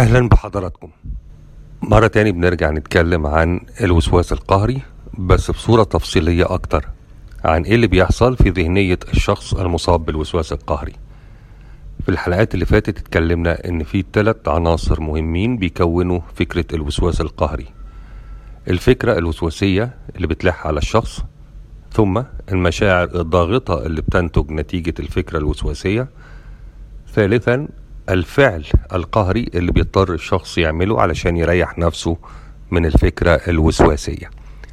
أهلا بحضراتكم مرة تاني بنرجع نتكلم عن الوسواس القهري بس بصورة تفصيلية أكتر عن إيه اللي بيحصل في ذهنية الشخص المصاب بالوسواس القهري في الحلقات اللي فاتت اتكلمنا إن في ثلاث عناصر مهمين بيكونوا فكرة الوسواس القهري الفكرة الوسواسية اللي بتلح على الشخص ثم المشاعر الضاغطة اللي بتنتج نتيجة الفكرة الوسواسية ثالثا الفعل القهري اللي بيضطر الشخص يعمله علشان يريح نفسه من الفكرة الوسواسية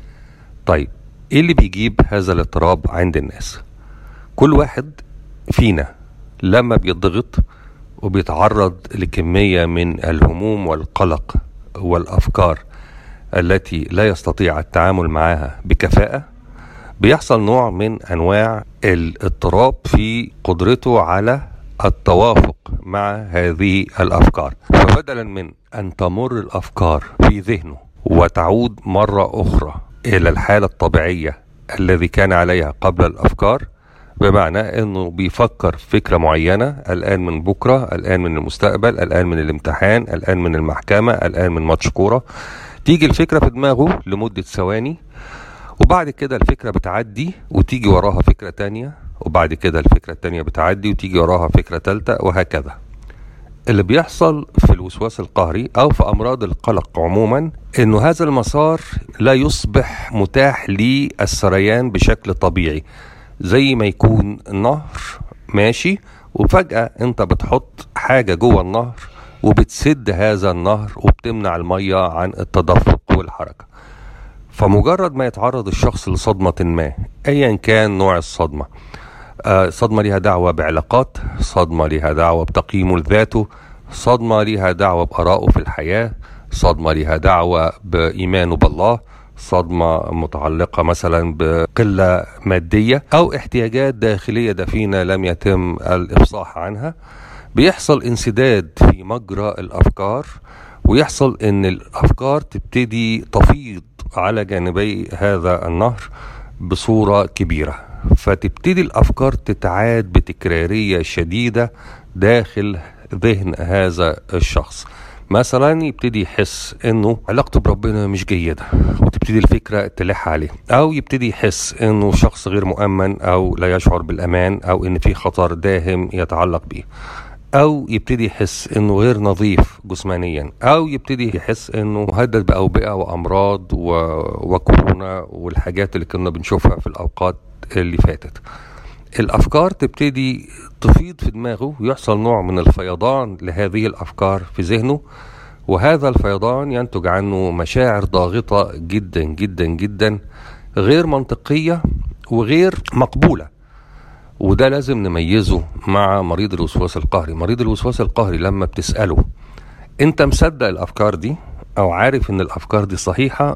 طيب ايه اللي بيجيب هذا الاضطراب عند الناس كل واحد فينا لما بيضغط وبيتعرض لكمية من الهموم والقلق والأفكار التي لا يستطيع التعامل معها بكفاءة بيحصل نوع من أنواع الاضطراب في قدرته على التوافق مع هذه الافكار فبدلا من ان تمر الافكار في ذهنه وتعود مره اخرى الى الحاله الطبيعيه الذي كان عليها قبل الافكار بمعنى انه بيفكر في فكره معينه الان من بكره الان من المستقبل الان من الامتحان الان من المحكمه الان من ماتش كوره تيجي الفكره في دماغه لمده ثواني وبعد كده الفكره بتعدي وتيجي وراها فكره تانية وبعد كده الفكرة التانية بتعدي وتيجي وراها فكرة تالتة وهكذا اللي بيحصل في الوسواس القهري او في امراض القلق عموما انه هذا المسار لا يصبح متاح للسريان بشكل طبيعي زي ما يكون نهر ماشي وفجأة انت بتحط حاجة جوه النهر وبتسد هذا النهر وبتمنع المية عن التدفق والحركة فمجرد ما يتعرض الشخص لصدمة ما ايا كان نوع الصدمة آه، صدمة لها دعوة بعلاقات صدمة لها دعوة بتقييمه لذاته صدمة لها دعوة بآرائه في الحياة صدمة لها دعوة بإيمانه بالله صدمة متعلقة مثلا بقلة مادية أو احتياجات داخلية دفينة لم يتم الإفصاح عنها بيحصل انسداد في مجرى الأفكار ويحصل ان الافكار تبتدي تفيض على جانبي هذا النهر بصوره كبيره فتبتدي الافكار تتعاد بتكراريه شديده داخل ذهن هذا الشخص مثلا يبتدي يحس انه علاقته بربنا مش جيده وتبتدي الفكره تلح عليه او يبتدي يحس انه شخص غير مؤمن او لا يشعر بالامان او ان في خطر داهم يتعلق به او يبتدي يحس انه غير نظيف جسمانيا او يبتدي يحس انه مهدد باوبئه وامراض و... وكورونا والحاجات اللي كنا بنشوفها في الاوقات اللي فاتت الافكار تبتدي تفيض في دماغه ويحصل نوع من الفيضان لهذه الافكار في ذهنه وهذا الفيضان ينتج عنه مشاعر ضاغطه جدا جدا جدا غير منطقيه وغير مقبوله وده لازم نميزه مع مريض الوسواس القهري مريض الوسواس القهري لما بتساله انت مصدق الافكار دي او عارف ان الافكار دي صحيحه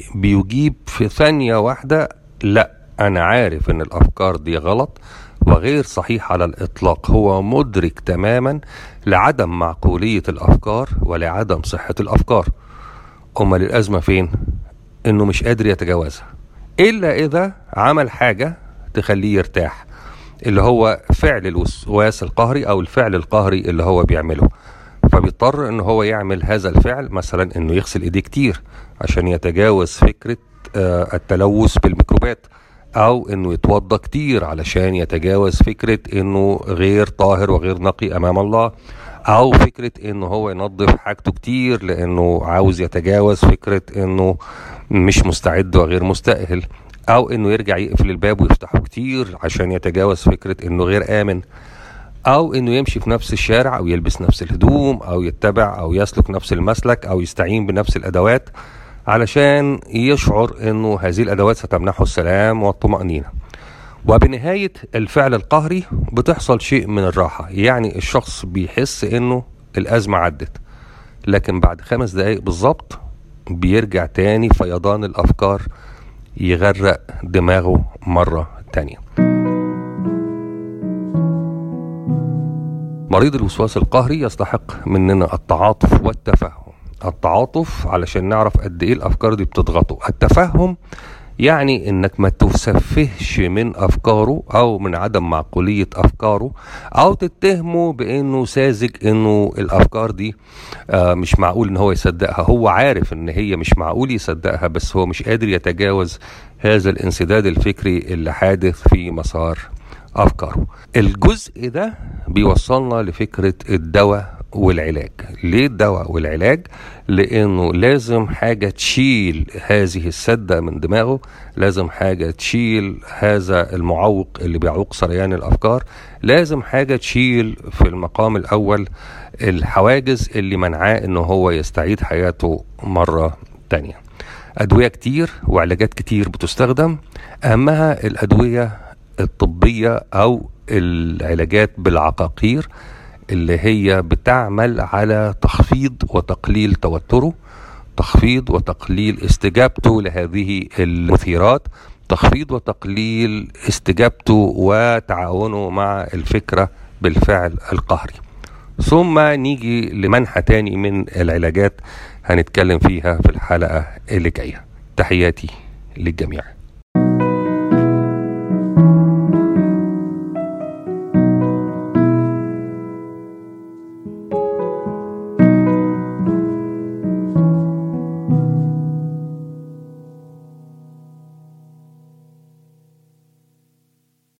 بيجيب في ثانيه واحده لا انا عارف ان الافكار دي غلط وغير صحيح على الاطلاق هو مدرك تماما لعدم معقوليه الافكار ولعدم صحه الافكار امال الازمه فين انه مش قادر يتجاوزها الا اذا عمل حاجه تخليه يرتاح اللي هو فعل الوسواس القهري او الفعل القهري اللي هو بيعمله فبيضطر ان هو يعمل هذا الفعل مثلا انه يغسل ايديه كتير عشان يتجاوز فكره آه، التلوث بالميكروبات او انه يتوضا كتير علشان يتجاوز فكره انه غير طاهر وغير نقي امام الله او فكره انه هو ينظف حاجته كتير لانه عاوز يتجاوز فكره انه مش مستعد وغير مستأهل او انه يرجع يقفل الباب ويفتحه كتير عشان يتجاوز فكره انه غير امن او انه يمشي في نفس الشارع او يلبس نفس الهدوم او يتبع او يسلك نفس المسلك او يستعين بنفس الادوات علشان يشعر انه هذه الادوات ستمنحه السلام والطمأنينة وبنهاية الفعل القهري بتحصل شيء من الراحة يعني الشخص بيحس انه الازمة عدت لكن بعد خمس دقايق بالظبط بيرجع تاني فيضان الافكار يغرق دماغه مرة تانية مريض الوسواس القهري يستحق مننا التعاطف والتفهم التعاطف علشان نعرف قد ايه الافكار دي بتضغطه التفهم يعني انك ما تسفهش من افكاره او من عدم معقولية افكاره او تتهمه بانه ساذج انه الافكار دي آه، مش معقول ان هو يصدقها هو عارف ان هي مش معقول يصدقها بس هو مش قادر يتجاوز هذا الانسداد الفكري اللي حادث في مسار افكاره الجزء ده بيوصلنا لفكرة الدواء والعلاج ليه الدواء والعلاج لانه لازم حاجه تشيل هذه السده من دماغه لازم حاجه تشيل هذا المعوق اللي بيعوق سريان الافكار لازم حاجه تشيل في المقام الاول الحواجز اللي منعاه انه هو يستعيد حياته مره تانية ادويه كتير وعلاجات كتير بتستخدم اهمها الادويه الطبيه او العلاجات بالعقاقير اللي هي بتعمل على تخفيض وتقليل توتره تخفيض وتقليل استجابته لهذه المثيرات تخفيض وتقليل استجابته وتعاونه مع الفكرة بالفعل القهري ثم نيجي لمنحى تاني من العلاجات هنتكلم فيها في الحلقة اللي جاية تحياتي للجميع